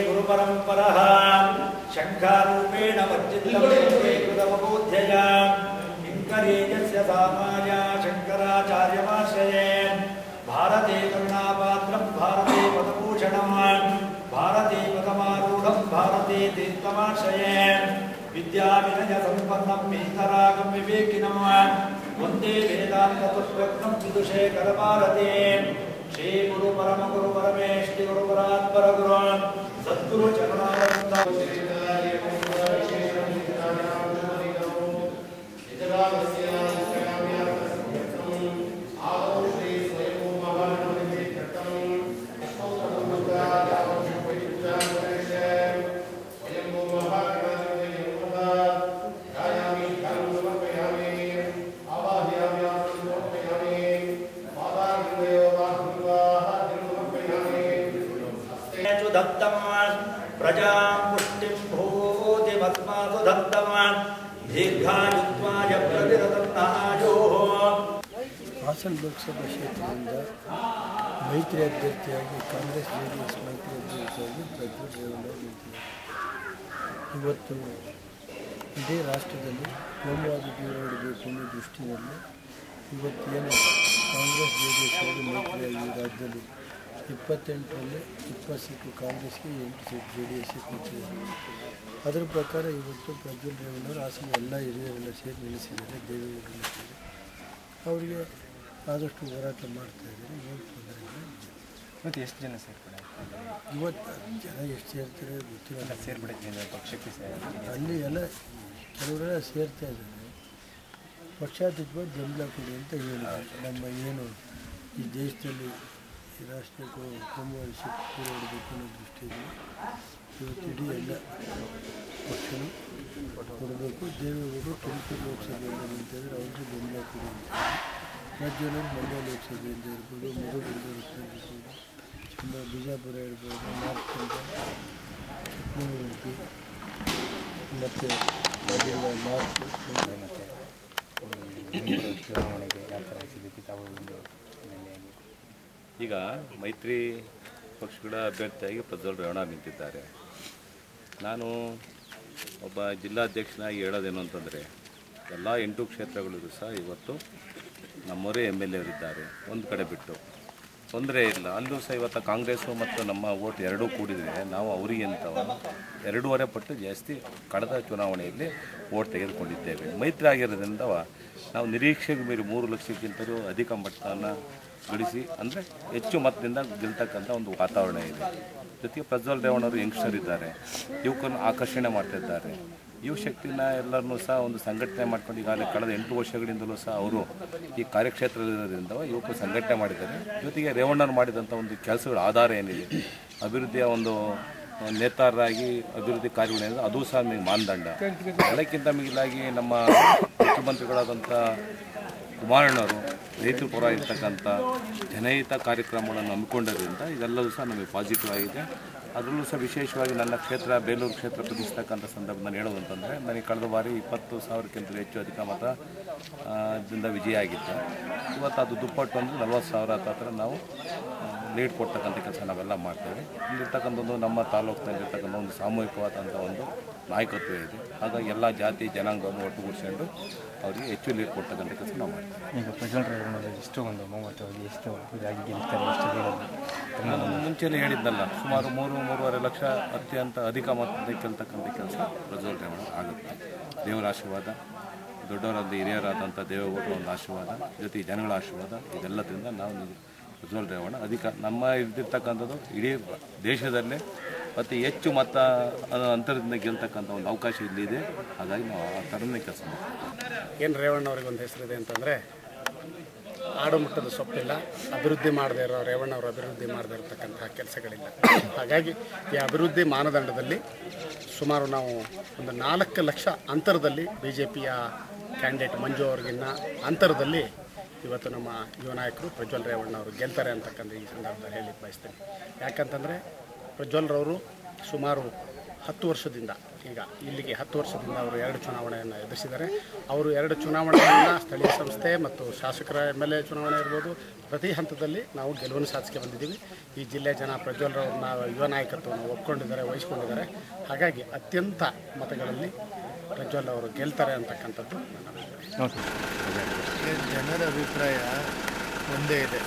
गुरुपरम्परः शङ्खारूपेण वर्जितमबोध्यय किङ्करेजस्य सामाया शङ्कराचार्यमाश्रये भारते करुणापात्रं भारते पदभूषणं भारते पदमारूढं भारते तीर्थमाश्रये विद्याविनयसम्पन्नं वीतरागं विवेकिनं वन्दे वेदान्ततत्त्वज्ञं विदुषे करभारते श्रीगुरु परम गुरु परमेष्टि गुरु परात्पर गुरु सद्गुरु चरणानन्द दत्तं प्रजां पुष्टिं भूतिमस्मासु दत्तं दीर्घायुत्वाय प्रतिरतं नायोः ಹಾಸನ ಲೋಕಸಭಾ ಕ್ಷೇತ್ರದಿಂದ ಮೈತ್ರಿ ಅಭ್ಯರ್ಥಿಯಾಗಿ ಕಾಂಗ್ರೆಸ್ ಜೆ ಡಿ ಎಸ್ ಮೈತ್ರಿ ಅಭ್ಯರ್ಥಿಯಾಗಿ ಪ್ರಜ್ವಲ್ ರೇವಣ್ಣ ನಿಂತಿದ್ದಾರೆ ಇವತ್ತು ಇಡೀ ರಾಷ್ಟ್ರದಲ್ಲಿ ಕೋಮುವಾದ ದೂರವಿಡಬೇಕು ಅನ್ನೋ ದೃಷ್ಟಿಯಲ್ಲಿ ಇವತ್ತು ಏನು ಕಾಂಗ್ರೆಸ್ ಜೆ ಡಿ ಎಸ್ ಅವರು ಮೈತ್ರಿಯಾಗಿ ರಾಜ್ಯದಲ್ಲಿ ಇಪ್ಪತ್ತೆಂಟರಲ್ಲಿ ಇಪ್ಪತ್ತು ಸೀಟು ಕಾಂಗ್ರೆಸ್ಗೆ ಎಂಟು ಸೀಟ್ ಜೆ ಡಿ ಎಸ್ಗೆ ಕೊಟ್ಟಿದ್ದಾರೆ ಅದರ ಪ್ರಕಾರ ಇವತ್ತು ಪ್ರಜ್ವಲ್ ರೇವಣ್ಣವರು ಹಾಸನ ಎಲ್ಲ ಹಿರಿಯರೆಲ್ಲ ಸೇರಿ ನಿಲ್ಲಿಸಿದ್ದಾರೆ ದೇವೇಗೌಡರನ್ನ ಸೇರಿ ಅವರಿಗೆ ಆದಷ್ಟು ಹೋರಾಟ ಮಾಡ್ತಾ ಇದ್ದಾರೆ ಏನು ತೊಂದರೆ ಇಲ್ಲ ಇವತ್ತು ಎಷ್ಟು ಜನ ಸೇರ್ಪಡೆ ಇವತ್ತು ಜನ ಎಷ್ಟು ಸೇರ್ತಾರೆ ಗೊತ್ತಿಲ್ಲ ಸೇರ್ಪಡೆ ಪಕ್ಷಕ್ಕೆ ಸೇರಿ ಅಲ್ಲಿ ಎಲ್ಲ ಕೆಲವರೆಲ್ಲ ಸೇರ್ತಾ ಇದ್ದಾರೆ ಪಕ್ಷಾತೀತವಾಗಿ ಬೆಂಬಲ ಕೊಡಿ ಅಂತ ಹೇಳಿದ್ದಾರೆ ನಮ್ಮ ಏನು ಈ ದೇಶದಲ್ಲಿ ಈ ರಾಷ್ಟ್ರಕ್ಕೆ ಕೋಮುವಾದ ಶಕ್ತಿ ಹೋರಾಡಬೇಕು ಅನ್ನೋ ದೃಷ್ಟಿಯಲ್ಲಿ ಇವತ್ತು ಇಡೀ ಎಲ್ಲ ಪಕ್ಷನು ಕೊಡಬೇಕು ದೇವೇಗೌಡರು ತುಮಕೂರು ಲೋಕಸಭೆಯಿಂದ ನಿಂತಿದ್ದಾರೆ ಅವ್ರಿಗೆ ಬೆಂಬಲ ಕೊಡಿ ಅಂತ ರಾಜ್ಯದಲ್ಲಿ ಮಂಡ್ಯ ಲೋಕಸಭೆಯಿಂದ ಇರ್ಬೋದು ಮಧುಗಿರಿ ಇರ್ಬೋದು ತುಂಬ ಬಿಜಾಪುರ ಇರ್ಬೋದು ನಾರ್ತ್ ಇಂಡಿಯಾ ಚಿಕ್ಕಮಗಳೂರು ಉಡುಪಿ ಮತ್ತು ಮಂಡ್ಯದ ನಾರ್ತ್ ಚುನಾವಣೆಗೆ ಯಾವ ಥರ ಸಿದ್ಧತೆ ತಾವು ಒಂದು ನಿನ್ನೆ ಈಗ ಮೈತ್ರಿ ಪಕ್ಷಗಳ ಅಭ್ಯರ್ಥಿಯಾಗಿ ಪ್ರಜ್ವಲ್ ರೇವಣ್ಣ ನಿಂತಿದ್ದಾರೆ ನಾನು ಒಬ್ಬ ಜಿಲ್ಲಾಧ್ಯಕ್ಷನಾಗಿ ಹೇಳೋದೇನು ಅಂತಂದರೆ ಎಲ್ಲ ಎಂಟು ಕ್ಷೇತ್ರಗಳಿಗೂ ಸಹ ಇವತ್ತು ನಮ್ಮವರೇ ಎಮ್ ಎಲ್ ಎವರಿದ್ದಾರೆ ಒಂದು ಕಡೆ ಬಿಟ್ಟು ತೊಂದರೆ ಇಲ್ಲ ಅಲ್ಲೂ ಸಹ ಇವತ್ತು ಕಾಂಗ್ರೆಸ್ಸು ಮತ್ತು ನಮ್ಮ ಓಟ್ ಎರಡೂ ಕೂಡಿದರೆ ನಾವು ಅವರಿಗೆ ಅಂತವ ಎರಡೂವರೆ ಪಟ್ಟು ಜಾಸ್ತಿ ಕಳೆದ ಚುನಾವಣೆಯಲ್ಲಿ ಓಟ್ ತೆಗೆದುಕೊಂಡಿದ್ದೇವೆ ಮೈತ್ರಿ ಆಗಿರೋದ್ರಿಂದ ನಾವು ನಿರೀಕ್ಷೆಗೆ ಮೀರಿ ಮೂರು ಲಕ್ಷಕ್ಕಿಂತಲೂ ಅಧಿಕ ಮತವನ್ನು ಗಳಿಸಿ ಅಂದರೆ ಹೆಚ್ಚು ಮತದಿಂದ ಗೆಲ್ತಕ್ಕಂಥ ಒಂದು ವಾತಾವರಣ ಇದೆ ಜೊತೆಗೆ ಪ್ರಜ್ವಲ್ ರೇವಣ್ಣವರು ಯಂಗ್ಸ್ಟರ್ ಇದ್ದಾರೆ ಯುವಕರನ್ನು ಆಕರ್ಷಣೆ ಮಾಡ್ತಿದ್ದಾರೆ ಯುವ ಶಕ್ತಿನ ಎಲ್ಲರನ್ನೂ ಸಹ ಒಂದು ಸಂಘಟನೆ ಮಾಡ್ಕೊಂಡು ಈಗಾಗಲೇ ಕಳೆದ ಎಂಟು ವರ್ಷಗಳಿಂದಲೂ ಸಹ ಅವರು ಈ ಕಾರ್ಯಕ್ಷೇತ್ರದಿಂದ ಯುವಕರು ಸಂಘಟನೆ ಮಾಡಿದ್ದಾರೆ ಜೊತೆಗೆ ರೇವಣ್ಣರು ಮಾಡಿದಂಥ ಒಂದು ಕೆಲಸಗಳ ಆಧಾರ ಏನಿದೆ ಅಭಿವೃದ್ಧಿಯ ಒಂದು ನೇತಾರರಾಗಿ ಅಭಿವೃದ್ಧಿ ಕಾರ್ಯಗಳೇನಿದೆ ಅದು ಸಹ ನಮಗೆ ಮಾನದಂಡ ಎಲ್ಲಕ್ಕಿಂತ ಮಿಗಿಲಾಗಿ ನಮ್ಮ ಮುಖ್ಯಮಂತ್ರಿಗಳಾದಂಥ ಕುಮಾರಣ್ಣವರು ರೈತರ ಪರ ಇರ್ತಕ್ಕಂಥ ಜನಹಿತ ಕಾರ್ಯಕ್ರಮಗಳನ್ನು ಹಮ್ಮಿಕೊಂಡಿದ್ದರಿಂದ ಇದೆಲ್ಲವೂ ಸಹ ನಮಗೆ ಪಾಸಿಟಿವ್ ಆಗಿದೆ ಅದರಲ್ಲೂ ಸಹ ವಿಶೇಷವಾಗಿ ನನ್ನ ಕ್ಷೇತ್ರ ಬೇಲೂರು ಕ್ಷೇತ್ರ ಪ್ರತಿಸ್ತಕ್ಕಂಥ ಸಂದರ್ಭ ನಾನು ಹೇಳೋದಂತಂದರೆ ನನಗೆ ಕಳೆದ ಬಾರಿ ಇಪ್ಪತ್ತು ಸಾವಿರಕ್ಕಿಂತ ಹೆಚ್ಚು ಅಧಿಕ ಮತ ಆ, ದಿಂದ ವಿಜಯ ಆಗಿತ್ತು ಇವತ್ತು ಅದು ದುಪ್ಪಟ್ಟು ಅಂದರೆ ನಲ್ವತ್ತು ಸಾವಿರ ಹತ್ರ ನಾವು ಲೀಡ್ ಕೊಡ್ತಕ್ಕಂಥ ಕೆಲಸ ನಾವೆಲ್ಲ ಮಾಡ್ತೇವೆ ಇಲ್ಲಿರ್ತಕ್ಕಂಥ ಒಂದು ನಮ್ಮ ತಾಲೂಕಿನಲ್ಲಿರ್ತಕ್ಕಂಥ ಒಂದು ಸಾಮೂಹಿಕವಾದಂಥ ಒಂದು ನಾಯಕತ್ವ ಇದೆ ಹಾಗಾಗಿ ಎಲ್ಲ ಜಾತಿ ಜನಾಂಗವನ್ನು ಒಟ್ಟುಗೂಡಿಸ್ಕೊಂಡು ಅವರಿಗೆ ಹೆಚ್ಚು ಲೀಡ್ ಕೊಡ್ತಕ್ಕಂಥ ಕೆಲಸ ನಾವು ಮಾಡ್ತೀವಿ ಈಗ ಪ್ರಜ್ವಲ್ ರೇವಣ್ಣ ಎಷ್ಟು ಒಂದು ಮೂವತ್ತು ಎಷ್ಟು ಇದಾಗಿ ಗೆಲ್ತಾರೆ ಎಷ್ಟು ದಿನ ನಾನು ಮುಂಚೆನೇ ಹೇಳಿದ್ನಲ್ಲ ಸುಮಾರು ಮೂರು ಮೂರುವರೆ ಲಕ್ಷ ಅತ್ಯಂತ ಅಧಿಕ ಮತದಿಂದ ಗೆಲ್ತಕ್ಕಂಥ ಕೆಲಸ ಪ್ರಜ್ವಲ್ ರೇವಣ್ಣ ಆಗುತ್ತೆ ದೇವರ ಆಶೀರ್ವಾದ ದೊಡ್ಡವರಾದ ಹಿರಿಯರಾದಂಥ ದೇವೇಗೌಡರ ಒಂದು ಆಶೀರ್ವಾದ ಜೊತೆಗೆ ಜನಗಳ ಆಶೀರ್ವಾದ ಇದೆಲ್ಲದರಿಂದ ನಾವು ನಿಜ- ಪ್ರಜ್ವಲ್ ರೇವಣ್ಣ ಅಧಿಕ ನಮ್ಮ ಇದ್ದಿರ್ತಕ್ಕಂಥದ್ದು ಇಡೀ ದೇಶದಲ್ಲೇ ಅತಿ ಹೆಚ್ಚು ಮತ ಅ- ಅಂತರದಿಂದ ಗೆಲ್ತಕ್ಕಂಥ ಒಂದು ಅವಕಾಶ ಇಲ್ಲಿದೆ ಹಾಗಾಗಿ ನಾವು ಆ ಥರನೇ ಕೆಲಸ ಮಾಡ್ತೀವಿ ಏನು ರೇವಣ್ಣ ಅವ್ರಿಗೆ ಒಂದು ಹೆಸರಿದೆ ಅಂತಂದರೆ ಆಡು ಮುಟ್ಟದ ಸೊಪ್ಪಿಲ್ಲ ಅಭಿವೃದ್ಧಿ ಮಾಡದೇ ಇರೋ ರೇವಣ್ಣ ಅವರು ಅಭಿವೃದ್ಧಿ ಮಾಡದೇ ಇರತಕ್ಕಂತಹ ಕೆಲಸಗಳಿಲ್ಲ ಹಾಗಾಗಿ ಈ ಅಭಿವೃದ್ಧಿ ಮಾನದಂಡದಲ್ಲಿ ಸುಮಾರು ನಾವು ಒಂದು ನಾಲ್ಕು ಲಕ್ಷ ಅಂತರದಲ್ಲಿ ಬಿ ಜೆ ಪಿಯ ಕ್ಯಾಂಡಿಡೇಟ್ ಮಂಜು ಅವ್ರಿಗಿನ್ನ ಅಂತರದಲ್ಲಿ ಇವತ್ತು ನಮ್ಮ ಯುವ ನಾಯಕರು ಪ್ರಜ್ವಲ್ ರೇವಣ್ಣ ಅವರು ಗೆಲ್ತಾರೆ ಅಂತಕ್ಕಂಥ ಈ ಸಂದರ್ಭದಲ್ಲಿ ಹೇಳಿ ಬಯಸ್ತೇನೆ ಯಾಕಂತಂದರೆ ಪ್ರಜ್ವಲ್ರವರು ಸುಮಾರು ಹತ್ತು ವರ್ಷದಿಂದ ಈಗ ಇಲ್ಲಿಗೆ ಹತ್ತು ವರ್ಷದಿಂದ ಅವರು ಎರಡು ಚುನಾವಣೆಯನ್ನು ಎದುರಿಸಿದ್ದಾರೆ ಅವರು ಎರಡು ಚುನಾವಣೆಯನ್ನು ಸ್ಥಳೀಯ ಸಂಸ್ಥೆ ಮತ್ತು ಶಾಸಕರ ಎಮ್ ಎಲ್ ಎ ಚುನಾವಣೆ ಇರ್ಬೋದು ಪ್ರತಿ ಹಂತದಲ್ಲಿ ನಾವು ಗೆಲುವನ್ನು ಸಾಧಿಸಿಕೆ ಬಂದಿದ್ದೀವಿ ಈ ಜಿಲ್ಲೆ ಜನ ಪ್ರಜ್ವಲ್ರವ್ರನ್ನ ಯುವ ನಾಯಕತ್ವವನ್ನು ಒಪ್ಕೊಂಡಿದ್ದಾರೆ ವಹಿಸ್ಕೊಂಡಿದ್ದಾರೆ ಹಾಗಾಗಿ ಅತ್ಯಂತ ಮತಗಳಲ್ಲಿ ಪ್ರಜ್ವಲ್ ಅವರು ಗೆಲ್ತಾರೆ ಅಂತಕ್ಕಂಥದ್ದು ನನ್ನ ಅಭಿಪ್ರಾಯ ಓಕೆ ಈಗ ಜನರ ಅಭಿಪ್ರಾಯ ಒಂದೇ ಇದೆ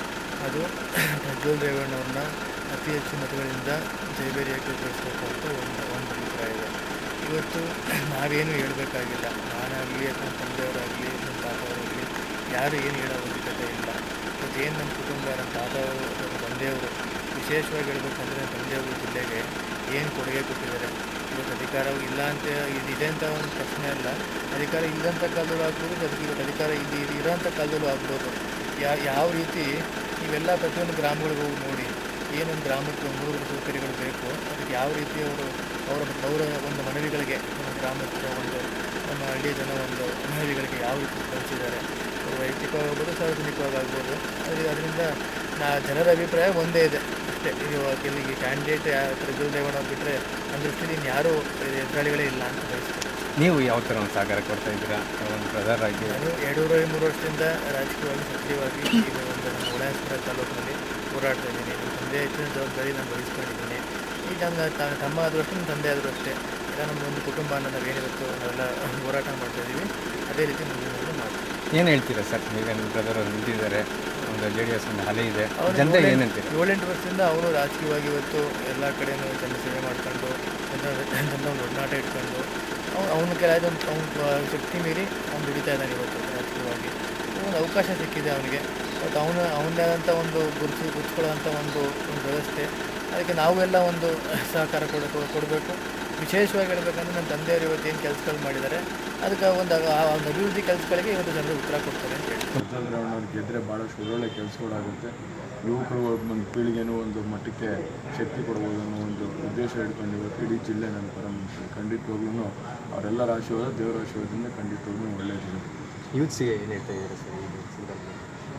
ಅದು ಪ್ರಜ್ವಲ್ ರೇವಣ್ಣವ್ರನ್ನ ಅತಿ ಹೆಚ್ಚು ಮತಗಳಿಂದ ಜೈಬೇರಿಯಾಗಿ ಗೆಲ್ಲಿಸಬೇಕು ಅಂತ ಒಂದು ಒಂದು ಅಭಿಪ್ರಾಯ ಇದೆ ಇವತ್ತು ನಾವೇನು ಹೇಳಬೇಕಾಗಿಲ್ಲ ನಾನಾಗಲಿ ನನ್ನ ತಂದೆಯವರಾಗಲಿ ನನ್ನ ತಾತವರಾಗಲಿ ಯಾರು ಏನು ಹೇಳೋ ಅವಶ್ಯಕತೆ ಇಲ್ಲ ಇವತ್ತು ಏನು ನಮ್ಮ ಕುಟುಂಬ ನಮ್ಮ ತಾತವರು ನಮ್ಮ ತಂದೆಯವರು ವಿಶೇಷವಾಗಿ ಹೇಳ್ಬೇಕಂದ್ರೆ ನನ್ನ ತಂದೆಯವರು ಜಿಲ್ಲೆಗೆ ಏನು ಕೊಡುಗೆ ಕೊಟ್ಟಿದ್ದಾರೆ ಇವತ್ತು ಅಧಿಕಾರ ಇಲ್ಲ ಅಂತ ಇದು ಇದೆ ಅಂತ ಒಂದು ಪ್ರಶ್ನೆ ಅಲ್ಲ ಅಧಿಕಾರ ಇಲ್ಲಂಥ ಕಾಲದಲ್ಲೂ ಆಗ್ಬೋದು ಅದಕ್ಕೆ ಇವತ್ತು ಅಧಿಕಾರ ಇಲ್ಲಿ ಇರೋಂಥ ಕಾಲದಲ್ಲೂ ಆಗ್ಬೋದು ಯಾ ಯಾವ ರೀತಿ ನೀವೆಲ್ಲ ಪ್ರತಿಯೊಂದು ಗ್ರಾಮಗಳಿಗೆ ಹೋಗಿ ನೋಡಿ ಏನೊಂದು ಗ್ರಾಮಕ್ಕೆ ಒಂದು ಮೂರು ಸೌಕರ್ಯಗಳು ಬೇಕು ಅದಕ್ಕೆ ಯಾವ ರೀತಿ ಅವರು ಅವರ ಅವರ ಒಂದು ಮನವಿಗಳಿಗೆ ನಮ್ಮ ಗ್ರಾಮಕ್ಕೆ ಒಂದು ನಮ್ಮ ಹಳ್ಳಿಯ ಜನ ಒಂದು ಮನವಿಗಳಿಗೆ ಯಾವ ರೀತಿ ಸ್ಪಂದಿಸಿದ್ದಾರೆ ಅವರು ವೈಯಕ್ತಿಕವಾಗ್ಬೋದು ಸಾರ್ವಜನಿಕವಾಗಿ ಆಗ್ಬೋದು ಅದು ಅದರಿಂದ ನಾ ಜನರ ಅಭಿಪ್ರಾಯ ಒಂದೇ ಇದೆ ಅಷ್ಟೇ ಇದು ಕೆಲವಿಗೆ ಕ್ಯಾಂಡಿಡೇಟ್ ಪ್ರಜ್ವಲ್ ರೇವಣ್ಣ ಬಿಟ್ಟರೆ ನನ್ನ ದೃಷ್ಟಿಯಲ್ಲಿ ಇನ್ಯಾರೂ ಎದುರಾಳಿಗಳೇ ಇಲ್ಲ ಅಂತ ಬಯಸ್ತೀನಿ ನೀವು ಯಾವ ಥರ ಒಂದು ಸಹಕಾರ ಕೊಡ್ತಾ ಇದ್ದೀರಾ ಒಂದು ಬ್ರದರ್ ಆಗಿ ನಾನು ಎರಡೂವರೆ ಮೂರು ವರ್ಷದಿಂದ ರಾಜಕೀಯವಾಗಿ ಸಕ್ರಿಯವಾಗಿ ಈಗ ಒಂದು ನಮ್ಮ ಹೊಳೆಸ್ಪುರ ತಾಲೂಕಿನಲ್ಲಿ ಹೋರಾಡ್ತಾ ಇದ್ದೀನಿ ನಮ್ಮ ತಂದೆ ಹೆಚ್ಚಿನ ಜವಾಬ್ದಾರಿ ನಾನು ವಹಿಸ್ಕೊಂಡಿದ್ದೀನಿ ಈಗ ನಮ್ಮ ತ- ತಮ್ಮ ಆದರೂ ಅಷ್ಟೇ ನಮ್ಮ ತಂದೆ ಆದರೂ ಅಷ್ಟೇ ಎಲ್ಲ ನಮ್ಮ ಒಂದು ಕುಟುಂಬ ಅನ್ನೋ ನಾವೇನಿರುತ್ತೋ ನಾವೆಲ್ಲ ಹೋರಾಟ ಮಾಡ್ತಾ ಇದ್ದೀವಿ ಅದೇ ರೀತಿ ಮುಂದಿನ ಮಾಡ್ತೀವಿ ಏನು ಹೇಳ್ತೀರಾ ಸರ್ ನೀವೇನು ಬ್ರದರ್ ಅವ್ರು ನಿಂತಿದ್ದಾರೆ ಒಂದು ಜೆ ಡಿ ಎಸ್ ಒಂದು ಅಲೆ ಇದೆ ಅವನು ಜನತೆ ಏಳೆಂಟು- ಏನಂತೀರಾ ಏಳೆಂಟು ವರ್ಷದಿಂದ ಅವನು ರಾಜಕೀಯವಾಗಿ ಇವತ್ತು ಎಲ್ಲ ಕಡೆನೂ ಜನ ಸೇವೆ ಮಾಡ್ಕೊಂಡು ಜನರ ಜನರ ಒಂದು ಒಡನಾಟ ಇಟ್ಕೊಂಡು ಅವ್ನು ಅವನ ಕೆಲ ಅವ್ನ ಶಕ್ತಿ ಮೀರಿ ಅವ್ನು ದುಡಿತಾ ಇದ್ದಾನೆ ಇವತ್ತು ರಾಜಕೀಯವಾಗಿ ಒಂದು ಅವಕಾಶ ಸಿಕ್ಕಿದೆ ಅವನಿಗೆ ಮತ್ತು ಅವನು ಅವನದೇ ಆದಂಥ ಒಂದು ಗುರುತು ಗುರುತಿಸ್ಕೊಳ್ಳೋಂಥ ಒಂದು ಒಂದು ವ್ಯವಸ್ಥೆ ಅದಕ್ಕೆ ನಾವು ಎಲ್ಲ ಒಂದು ಸಹಕಾರ ಕೊಡ ಕೊಡಬೇಕು ವಿಶೇಷವಾಗಿ ಹೇಳ್ಬೇಕಂದ್ರೆ ನನ್ನ ತಂದೆಯವರು ಇವತ್ತು ಏನು ಕೆಲಸಗಳು ಮಾಡಿದ್ದಾರೆ ಅದಕ್ಕೆ ಒಂದು ಆ ಒಂದು ಅಭಿವೃದ್ಧಿ ಕೆಲಸಗಳಿಗೆ ಇವತ್ತು ಜನರು ಉತ್ತರ ಕೊಡ್ತಾರೆ ಅಂತ ಹೇಳಿ ಪ್ರಜ್ವಲ್ ರೇವಣ್ಣ ಅವ್ರು ಗೆದ್ದರೆ ಭಾಳಷ್ಟು ಒಳ್ಳೊಳ್ಳೆ ಕೆಲಸಗಳಾಗುತ್ತೆ ಯುವಕರು ಒಂದು ಪೀಳಿಗೆನೂ ಒಂದು ಮಟ್ಟಕ್ಕೆ ಶಕ್ತಿ ಕೊಡ್ಬೋದು ಅನ್ನೋ ಒಂದು ಉದ್ದೇಶ ಇಟ್ಕೊಂಡು ಇವತ್ತು ಇಡೀ ಜಿಲ್ಲೆ ನನ್ನ ಪರ ನಿಂತಿದೆ. ಖಂಡಿತವಾಗ್ಲೂ ಅವರೆಲ್ಲರ ಆಶೀರ್ವಾದ ದೇವರ ಆಶೀರ್ವಾದದಿಂದ ಖಂಡಿತವಾಗ್ಲೂ ಒಳ್ಳೆಯದಿದೆ ಯೂತ್ಸಿಗೆ ಏನು ಹೇಳ್ತಾ ಇದ್ದೀರಾ ಸರ್ ಈ ಸಂದರ್ಭದಲ್ಲಿ?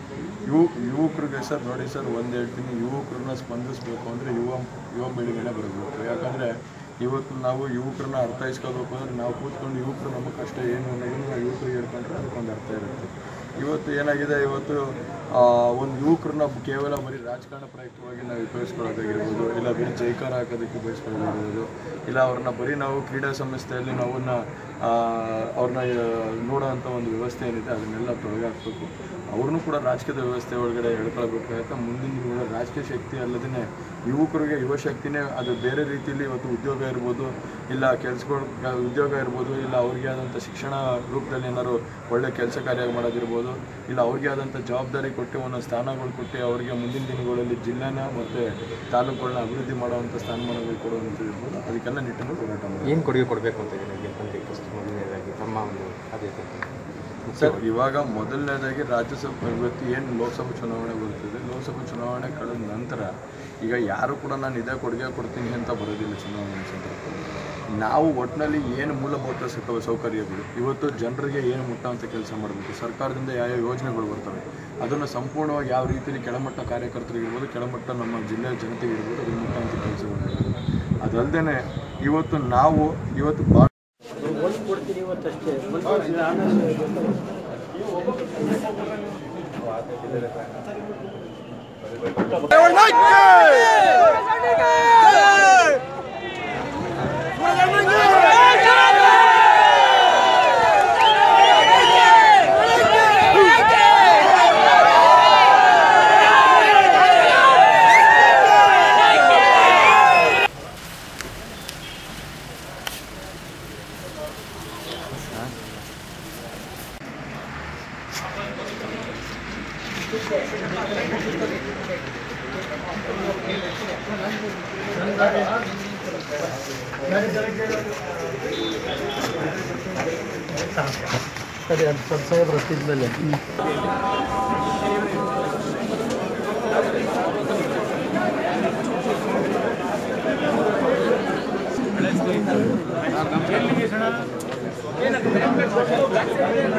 ಯುವ ಯುವಕರಿಗೆ ಸರ್ ನೋಡಿ ಸರ್ ಒಂದು ಹೇಳ್ತೀನಿ ಯುವಕರನ್ನ ಸ್ಪಂದಿಸಬೇಕು ಅಂದರೆ ಯುವ ಯುವ ಪೀಳಿಗೆನೇ ಬರಬೇಕು ಯಾಕಂದರೆ ಇವತ್ತು ನಾವು ಯುವಕರನ್ನ ಅರ್ಥೈಸ್ಕೋಬೇಕು ಅಂದರೆ ನಾವು ಕೂತ್ಕೊಂಡು ಯುವಕರು ನಮ್ಮ ಕಷ್ಟ ಏನು ಅನ್ನೋದನ್ನು ನಾವು ಯುವಕರಿಗೆ ಹೇಳ್ಕೊಂಡ್ರೆ ಅದಕ್ಕೊಂದು ಅರ್ಥ ಇರುತ್ತೆ ಇವತ್ತು ಏನಾಗಿದೆ ಇವತ್ತು ಆ, ಒಂದು ಯುವಕರನ್ನ ಕೇವಲ ಬರೀ ರಾಜಕಾರಣ ಪ್ರಯುಕ್ತವಾಗಿ ನಾವು ಉಪಯೋಗಿಸ್ಕೊಳ್ಳೋದಾಗಿರ್ಬೋದು ಇಲ್ಲ ಬರೀ ಜೈಕಾರ ಹಾಕೋದಕ್ಕೆ ಉಪಯೋಗಿಸ್ಕೊಳ್ಳೋದಾಗಿರ್ಬೋದು ಇಲ್ಲ ಅವ್ರನ್ನ ಬರೀ ನಾವು ಕ್ರೀಡಾ ಸಂಸ್ಥೆಯಲ್ಲಿ ನಾವನ್ನ ಆ, ಅವ್ರನ್ನ ನೋಡೋವಂಥ ಒಂದು ವ್ಯವಸ್ಥೆ ಏನಿದೆ ಅದನ್ನೆಲ್ಲ ತೊಲಗಾಕ್ಬೇಕು ಅವ್ರನ್ನೂ ಕೂಡ ರಾಜಕೀಯದ ವ್ಯವಸ್ಥೆ ಒಳಗಡೆ ಹೇಳ್ಕೊಳ್ಬೇಕಾಗತ್ತೆ ಮುಂದಿನ ದಿನಗಳ ರಾಜಕೀಯ ಶಕ್ತಿ ಅಲ್ಲದೇ ಯುವಕರಿಗೆ ಯುವ ಶಕ್ತಿನೇ ಅದು ಬೇರೆ ರೀತಿಯಲ್ಲಿ ಇವತ್ತು ಉದ್ಯೋಗ ಇರ್ಬೋದು ಇಲ್ಲ ಕೆಲಸಗಳು ಉದ್ಯೋಗ ಇರ್ಬೋದು ಇಲ್ಲ ಅವ್ರಿಗೆ ಆದಂಥ ಶಿಕ್ಷಣ ರೂಪದಲ್ಲಿ ಏನಾದ್ರು ಒಳ್ಳೆ ಕೆಲಸ ಕಾರ್ಯ ಮಾಡೋದಿರ್ಬೋದು ಇಲ್ಲ ಅವ್ರಿಗೆ ಆದಂಥ ಜವಾಬ್ದಾರಿ ಕೊಟ್ಟು ಒಂದೊಂದು ಸ್ಥಾನಗಳು ಕೊಟ್ಟು ಅವರಿಗೆ ಮುಂದಿನ ದಿನಗಳಲ್ಲಿ ಜಿಲ್ಲೆನ ಮತ್ತು ತಾಲೂಕುಗಳನ್ನ ಅಭಿವೃದ್ಧಿ ಮಾಡುವಂಥ ಸ್ಥಾನಮಾನಗಳು ಕೊಡುವಂಥದ್ದು ಇರ್ಬೋದು ಅದಕ್ಕೆಲ್ಲ ನಿಟ್ಟಿನಲ್ಲಿ ಹೋರಾಟ ಮಾಡಿ ಏನು ಕೊಡುಗೆ ಕೊಡಬೇಕು ಅಂತ ಇದ್ದೀರಾ ಗೆಲ್ಪಂಗೆ ಫಸ್ಟ್ ಮೊದಲನೇದಾಗಿ ತಮ್ಮ ಒಂದು ಆದ್ಯತೆ ಸರ್ ಇವಾಗ ಮೊದಲನೇದಾಗಿ ರಾಜ್ಯಸಭೆ ಇವತ್ತು ಏನು ಲೋಕಸಭಾ ಚುನಾವಣೆ ಬರ್ತಿದೆ ಲೋಕಸಭಾ ಚುನಾವಣೆ ಕಳೆದ ನಂತರ ಈಗ ಯಾರು ಕೂಡ ನಾನು ಇದೇ ಕೊಡುಗೆ ಕೊಡ್ತೀನಿ ಅಂತ ಬರೋದಿಲ್ಲ ಚುನಾವಣೆ ಸಂದರ್ಭದಲ್ಲಿ ನಾವು ಒಟ್ಟಿನಲ್ಲಿ ಏನು ಮೂಲಭೂತ ಸೌಕ- ಸೌಕರ್ಯಗಳು ಇವತ್ತು ಜನರಿಗೆ ಏನು ಮುಟ್ಟುವಂಥ ಕೆಲಸ ಮಾಡಬೇಕು ಸರ್ಕಾರದಿಂದ ಯಾವ ಯಾವ ಯೋಜನೆಗಳು ಬರ್ತವೆ ಅದನ್ನು ಸಂಪೂರ್ಣವಾಗಿ ಯಾವ ರೀತಿಯಲ್ಲಿ ಕೆಳಮಟ್ಟ ಕಾರ್ಯಕರ್ತರಿಗಿರ್ಬೋದು ಕೆಳಮಟ್ಟ ನಮ್ಮ ಜಿಲ್ಲೆಯ ಜನತೆಗೆ ಇರ್ಬೋದು ಅದನ್ನು ಮುಟ್ಟುವಂಥ ಕೆಲಸಗಳು ಅದಲ್ಲದೆ ಇವತ್ತು ನಾವು ಇವತ್ತು ಭಾಳ ಸಾಹೇಬ್ರ